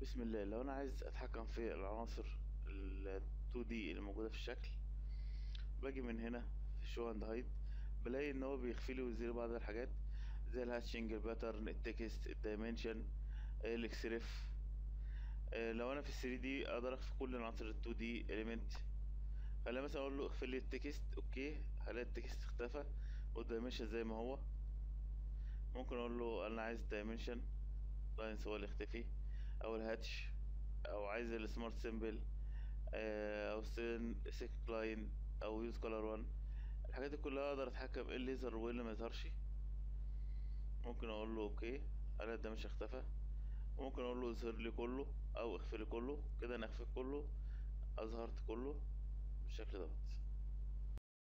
بسم الله لو انا عايز اتحكم في العناصر ال 2 دي اللي موجوده في الشكل باجي من هنا في شو اند هايد بلاقي ان هو بيخفي لي ويزيل بعض الحاجات زي الهاتشنج الباترن التكست الدايمنشن الاكسريف آه، لو انا في 3 دي اقدر اخفي كل العناصر ال 2 دي اليمنت خلينا مثلا اقول له اخفي لي التكست اوكي هلاقي التكست اختفى والدايمنشن زي ما هو ممكن اقول له انا عايز دايمنشن لاينز هو اللي يختفي او الهاتش او عايز السمارت سيمبل او سين سيك لاين او يوز كولر 1 الحاجات دي كلها اقدر اتحكم ايه اللي يظهر وايه اللي ما يظهرش ممكن اقول له اوكي انا ده مش اختفى وممكن اقول له اظهر لي كله او اخفي لي كله كده انا اخفي كله اظهرت كله بالشكل دوت